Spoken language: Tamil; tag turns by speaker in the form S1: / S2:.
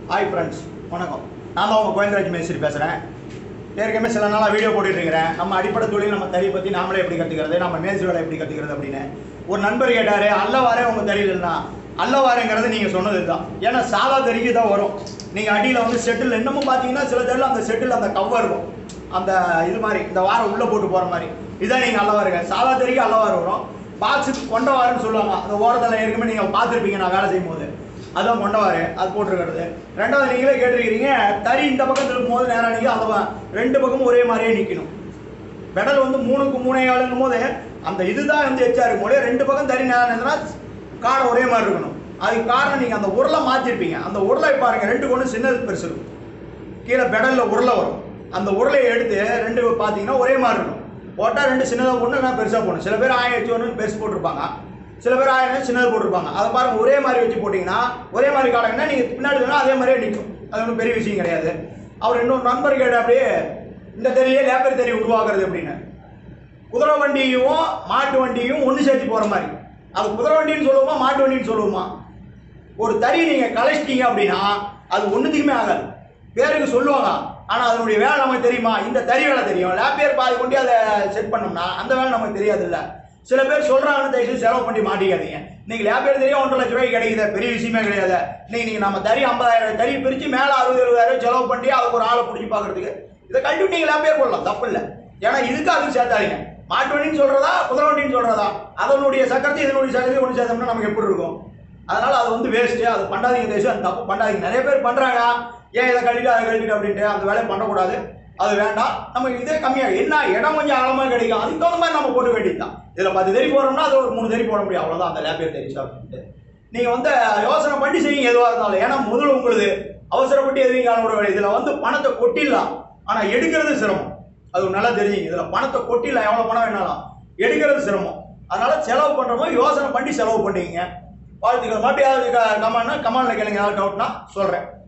S1: ஹாய் ஃப்ரெண்ட்ஸ் வணக்கம் நான் தான் உங்கள் கோவிந்தராஜ் மேஸ்திரி பேசுகிறேன் ஏற்கனவே சில நாளாக வீடியோ போட்டுட்டு இருக்கிறேன் நம்ம அடிப்படை தொழில் நம்ம தறியை பற்றி நாமளே எப்படி கற்றுக்கிறது நம்ம மேஸ்திரி வேலை எப்படி கற்றுக்கிறது அப்படின்னு ஒரு நண்பர் கேட்டார் அல்லவாரே உங்கள் தறியில்னா அல்லவாரேங்கிறது நீங்கள் சொன்னது தான் ஏன்னா சாதா தறிக்கு தான் வரும் நீங்கள் அடியில் வந்து செட்டில் இன்னமும் பார்த்தீங்கன்னா சில தறியில் அந்த செட்டில் அந்த கவர் இருக்கும் அந்த இது மாதிரி இந்த வாரம் உள்ளே போட்டு போகிற மாதிரி இதான் நீங்கள் அல்லவாருங்க சாதா தறிக்கு அல்லவாறு வரும் பாக்ஸுக்கு கொண்டவாருன்னு சொல்லுவாங்க அந்த ஓரத்தில் ஏற்கனவே நீங்கள் பார்த்துருப்பீங்க நான் வேலை செய்யும் போது அதான் கொண்டவாரு அது போட்டிருக்கிறது ரெண்டாவது நீங்களே கேட்டிருக்கிறீங்க தறி இந்த பக்கம் திருப்பும் நேரம் நீங்கள் அந்த ப- ரெண்டு பக்கமும் ஒரே மாதிரியே நிற்கணும் பெடல் வந்து மூணுக்கு மூணே ஆளுங்கும் போது அந்த இதுதான் வந்து எச்சா இருக்கும் போது ரெண்டு பக்கம் தறி நேரம் இருந்ததுன்னா காடை ஒரே மாதிரி இருக்கணும் அதுக்கு காரணம் நீங்கள் அந்த உருளை மாற்றிருப்பீங்க அந்த உருளை பாருங்க ரெண்டு கொண்டு சின்னது பெருசு இருக்கும் கீழே பெடலில் உருளை வரும் அந்த உருளையை எடுத்து ரெண்டு பார்த்தீங்கன்னா ஒரே மாதிரி இருக்கும் போட்டால் ரெண்டு சின்னதாக போடணும் இல்லைனா பெருசாக போடணும் சில பேர் ஆயிரம் வச்சு ஒன்று பெருசு போட்டிருப்பாங்க சில பேர் ஆயிரம் சின்னது போட்டிருப்பாங்க அதை பாருங்க ஒரே மாதிரி வச்சு போட்டிங்கன்னா ஒரே மாதிரி காடங்கன்னா நீங்கள் பின்னாடி வேணால் அதே மாதிரியே நிற்கும் அது ஒன்றும் பெரிய விஷயம் கிடையாது அவர் இன்னொரு நண்பர் கேட்ட அப்படியே இந்த தெரியலே லேபர் தெரிய உருவாக்குறது அப்படின்னு குதிரை வண்டியும் மாட்டு வண்டியும் ஒன்று சேர்த்து போகிற மாதிரி அது குதிரை வண்டின்னு சொல்லுவோமா மாட்டு வண்டின்னு சொல்லுவோமா ஒரு தறி நீங்கள் கலைச்சிட்டீங்க அப்படின்னா அது ஒன்றுத்துக்குமே ஆகாது பேருக்கு சொல்லுவாங்க ஆனால் அதனுடைய வேலை நமக்கு தெரியுமா இந்த தறி வேலை தெரியும் லேப்பியர் பாதி கொண்டு அதை செட் பண்ணோம்னா அந்த வேலை நமக்கு தெரியாதுல்ல சில பேர் சொல்கிறாங்கன்னு தயவுசெய்து செலவு பண்ணி மாட்டிக்காதீங்க நீங்கள் லேப்பியர் தெரியும் ஒன்றரை லட்ச ரூபாய்க்கு கிடைக்குது பெரிய விஷயமே கிடையாது நீங்கள் நீங்கள் நம்ம தறி ஐம்பதாயிரம் தறி பிரித்து மேலே அறுபது எழுபதாயிரம் செலவு பண்ணி அதுக்கு ஒரு ஆளை பிடிச்சி பார்க்கறதுக்கு இதை கழட்டி நீங்கள் லேப்பியர் போடலாம் தப்பு இல்லை ஏன்னா இதுக்கு அதுக்கு சேர்த்தாதீங்க மாட்டு வண்டின்னு சொல்கிறதா குதிரை வண்டின்னு சொல்கிறதா அதனுடைய சக்கரத்தை இதனுடைய சக்கரத்தை ஒன்று சேர்த்தோம்னா நமக்கு எப்படி இருக்கும் அதனால அது வந்து வேஸ்ட்டு அது பண்ணாதீங்க தேசம் அந்த தப்பு பண்ணாதீங்க நிறைய பேர் பண்ணுறாங்க ஏன் இதை கழிட்டு அதை கழிட்டு அப்படின்ட்டு அந்த வேலையை பண்ணக்கூடாது அது வேண்டாம் நமக்கு இதே கம்மியாக என்ன இடம் கொஞ்சம் ஆழமாக கிடைக்கும் அதுக்கு தகுந்த மாதிரி நம்ம போட்டு வேண்டியது தான் இதில் பத்து தெரி போடுறோம்னா அது ஒரு மூணு தெரி போட முடியும் அவ்வளோதான் அந்த லேபியர் தெரிச்சு அப்படின்ட்டு நீங்கள் வந்து யோசனை பண்ணி செய்யுங்க எதுவாக இருந்தாலும் ஏன்னா முதல்ல உங்களுது அவசரப்பட்டு எதுவும் காண முடியாது இதில் வந்து பணத்தை கொட்டிடலாம் ஆனால் எடுக்கிறது சிரமம் அது ஒரு நல்லா தெரிஞ்சுங்க இதில் பணத்தை கொட்டிடலாம் எவ்வளோ பணம் வேணாலும் எடுக்கிறது சிரமம் அதனால செலவு பண்ணுறப்போ யோசனை பண்ணி செலவு பண்ணிக்கங்க வாழ்த்துக்கள் மறுபடியும் யாராவது கமெண்ட்னா கமெண்ட்ல கேளுங்க ஏதாவது டவுட்னா சொல்கிறேன்